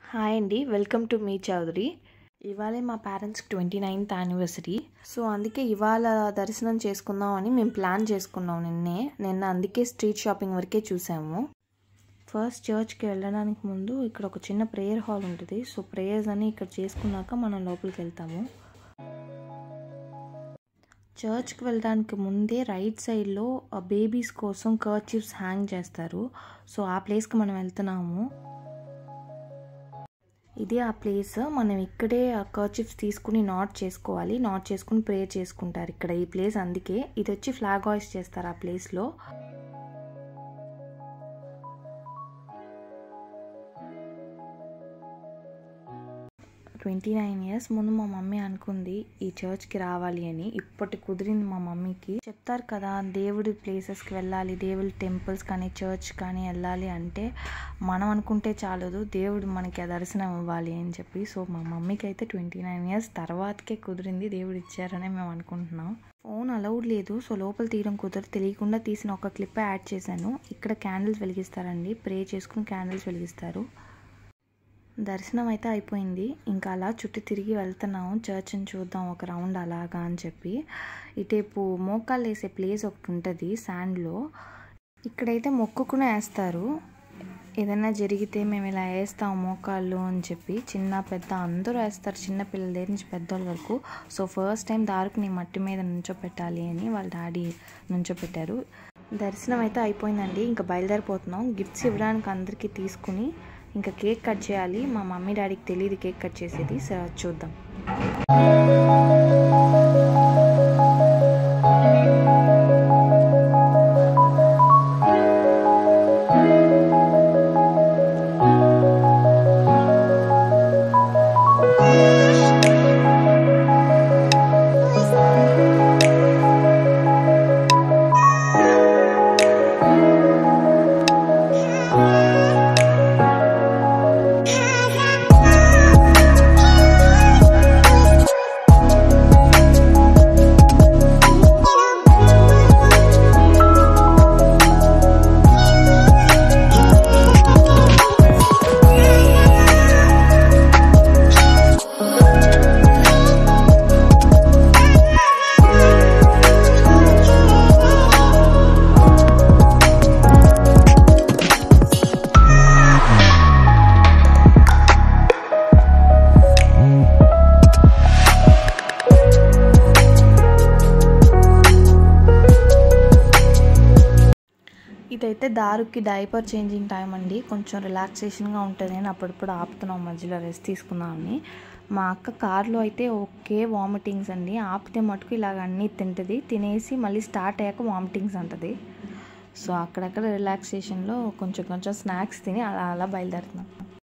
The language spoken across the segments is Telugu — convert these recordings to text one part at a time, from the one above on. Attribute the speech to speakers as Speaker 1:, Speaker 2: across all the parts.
Speaker 1: హాయ్ అండి వెల్కమ్ టు మీ చౌదరి ఇవాళే మా పేరెంట్స్కి ట్వంటీ నైన్త్ యానివర్సరీ సో అందుకే ఇవాళ దర్శనం చేసుకుందాం అని మేము ప్లాన్ చేసుకున్నాం నిన్నే నిన్న అందుకే స్ట్రీట్ షాపింగ్ వరకే చూసాము ఫస్ట్ చర్చ్కి వెళ్ళడానికి ముందు ఇక్కడ ఒక చిన్న ప్రేయర్ హాల్ ఉంటుంది సో ప్రేయర్స్ అని ఇక్కడ చేసుకున్నాక మనం లోపలికి వెళ్తాము చర్చ్కి వెళ్ళడానికి ముందే రైట్ సైడ్లో బేబీస్ కోసం కర్చీఫ్స్ హ్యాంగ్ చేస్తారు సో ఆ ప్లేస్కి మనం వెళ్తున్నాము ఇది ఆ ప్లేస్ మనం ఇక్కడే ఆ కర్చిప్స్ తీసుకుని నాట్ చేసుకోవాలి నాట్ చేసుకుని ప్రే చేసుకుంటారు ఇక్కడ ఈ ప్లేస్ అందుకే ఇది వచ్చి ఫ్లాగ్ హాయిస్ట్ చేస్తారు ఆ ప్లేస్లో ట్వంటీ నైన్ ఇయర్స్ ముందు మా మమ్మీ అనుకుంది ఈ చర్చ్కి రావాలి అని ఇప్పటి కుదిరింది మా మమ్మీకి చెప్తారు కదా దేవుడి ప్లేసెస్కి వెళ్ళాలి దేవుడి టెంపుల్స్ కానీ చర్చ్ కానీ వెళ్ళాలి అంటే మనం అనుకుంటే చాలదు దేవుడు మనకి ఆ దర్శనం ఇవ్వాలి అని చెప్పి సో మా మమ్మీకి అయితే ట్వంటీ నైన్ ఇయర్స్ తర్వాతకే కుదిరింది దేవుడు ఇచ్చారనే మేము అనుకుంటున్నాం ఫోన్ అలౌడ్ లేదు సో లోపల తీయడం కుదరదు తెలియకుండా తీసిన ఒక క్లిప్ యాడ్ చేశాను ఇక్కడ క్యాండిల్స్ వెలిగిస్తారండి ప్రే చేసుకుని క్యాండిల్స్ వెలిగిస్తారు దర్శనం అయితే అయిపోయింది ఇంకా అలా చుట్టూ తిరిగి వెళ్తున్నాము చర్చ్ని చూద్దాం ఒక రౌండ్ అలాగా అని చెప్పి ఇటేపు మోకాలు వేసే ప్లేస్ ఒకటి ఉంటుంది శాండ్లో ఇక్కడైతే మొక్కుకునే వేస్తారు ఏదైనా జరిగితే మేము ఇలా వేస్తాం మోకాళ్ళు అని చెప్పి చిన్న పెద్ద అందరూ వేస్తారు చిన్న పిల్లల దగ్గర నుంచి పెద్దోళ్ళ వరకు సో ఫస్ట్ టైం దారుకుని మట్టి మీద నుంచోపెట్టాలి అని వాళ్ళ డాడీ నుంచోపెట్టారు దర్శనం అయితే అయిపోయిందండి ఇంకా బయలుదేరిపోతున్నాం గిఫ్ట్స్ ఇవ్వడానికి అందరికీ తీసుకుని ఇంకా కేక్ కట్ చేయాలి మా మమ్మీ డాడీకి తెలియదు కేక్ కట్ చేసేది సో చూద్దాం ఇదైతే దారుకి డైపర్ చేంజింగ్ టైం అండి కొంచెం రిలాక్సేషన్గా ఉంటుంది అని అప్పుడప్పుడు ఆపుతున్నాం మధ్యలో రెస్ట్ తీసుకుందామని మా అక్క కార్లో అయితే ఓకే వామిటింగ్స్ అండి ఆపితే మటుకు ఇలాగ అన్నీ తింటుంది తినేసి మళ్ళీ స్టార్ట్ అయ్యాక వామిటింగ్స్ అంటది సో అక్కడక్కడ రిలాక్సేషన్లో కొంచెం కొంచెం స్నాక్స్ తిని అలా అలా బయలుదేరుతున్నాం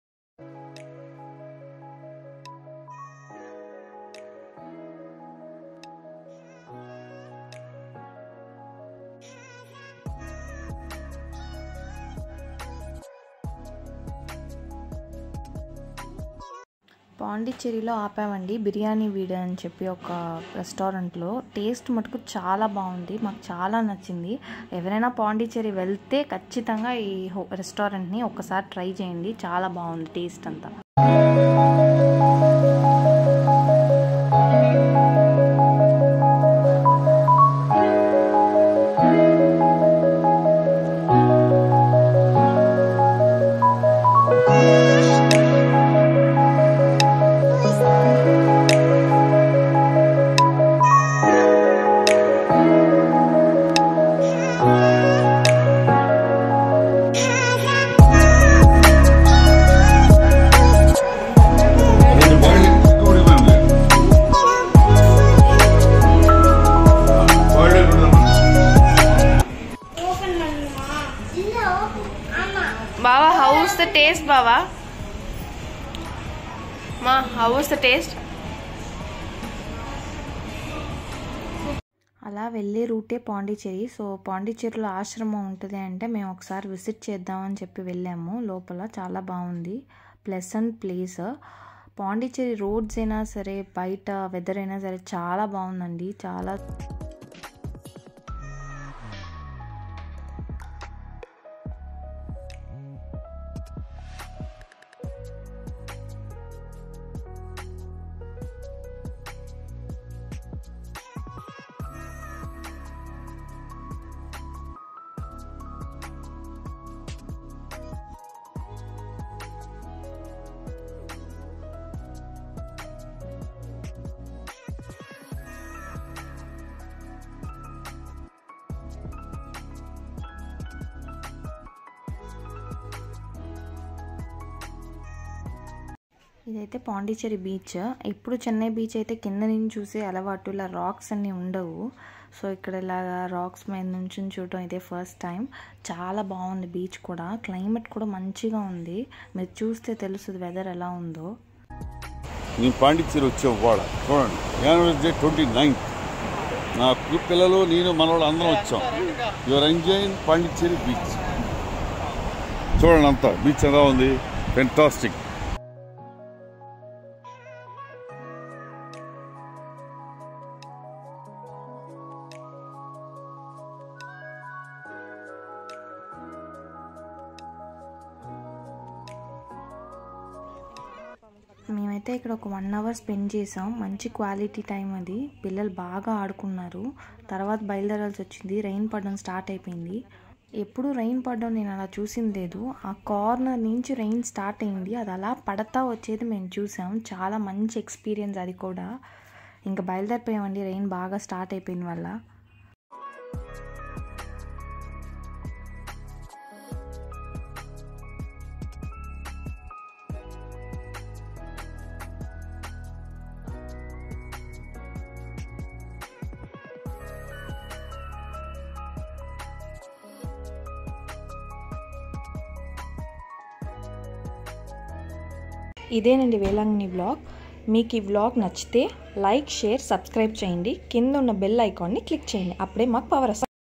Speaker 1: పాండిచ్చేరిలో ఆపామండి బిర్యానీ వీడియో అని చెప్పి ఒక రెస్టారెంట్లో టేస్ట్ మటుకు చాలా బాగుంది మాకు చాలా నచ్చింది ఎవరైనా పాండిచ్చేరి వెళ్తే ఖచ్చితంగా ఈ రెస్టారెంట్ని ఒకసారి ట్రై చేయండి చాలా బాగుంది టేస్ట్ అంతా బావా హౌస్ ద టేస్ట్ బావా మా హౌస్ ద టేస్ట్ అలా వెళ్ళే రూటే పాండిచ్చేరి సో పాండిచ్చేరిలో ఆశ్రమం ఉంటుంది అంటే మేము ఒకసారి విజిట్ చేద్దామని చెప్పి వెళ్ళాము లోపల చాలా బాగుంది ప్లెసెంట్ ప్లేస్ పాండిచ్చేరి రోడ్స్ అయినా సరే బయట వెదర్ అయినా సరే చాలా బాగుందండి చాలా ఇదైతే పాండిచ్చేరి బీచ్ ఇప్పుడు చెన్నై బీచ్ అయితే కింద నుంచి చూసే అలవాటు ఇలా రాక్స్ అన్నీ ఉండవు సో ఇక్కడ ఇలాగా రాక్స్ మీద నుంచి చూడటం ఇదే ఫస్ట్ టైం చాలా బాగుంది బీచ్ కూడా క్లైమేట్ కూడా మంచిగా ఉంది మీరు చూస్తే తెలుస్తుంది వెదర్ ఎలా ఉందో
Speaker 2: నేను పాండిచ్చేరి వచ్చే వాడ చూడండి యానివర్సరీ డే ట్వంటీ నైన్త్ నా పిల్లలు నేను మనవాళ్ళు అందరం వచ్చాం యువర్ ఎంజాయింగ్ పాండిచ్చేరి బీచ్ చూడండి అంతా బీచ్ ఎలా ఉంది ఫెంటాస్టిక్
Speaker 1: మేమైతే ఇక్కడ ఒక వన్ అవర్ స్పెండ్ చేసాం మంచి క్వాలిటీ టైం అది పిల్లలు బాగా ఆడుకున్నారు తర్వాత బయలుదేరాల్సి వచ్చింది రెయిన్ పడడం స్టార్ట్ అయిపోయింది ఎప్పుడు రెయిన్ పడడం నేను అలా చూసింది లేదు ఆ కార్నర్ నుంచి రెయిన్ స్టార్ట్ అయింది అది అలా పడతా వచ్చేది మేము చూసాం చాలా మంచి ఎక్స్పీరియన్స్ అది కూడా ఇంకా బయలుదేరిపోయామండి రెయిన్ బాగా స్టార్ట్ అయిపోయిన వల్ల ఇదేనండి వేలాంగిని వ్లాగ్ మీకు ఈ వ్లాగ్ నచ్చితే లైక్ షేర్ సబ్స్క్రైబ్ చేయండి కింద ఉన్న బెల్ ఐకాన్ని క్లిక్ చేయండి అప్పుడే మాకు పవర్ వస్తుంది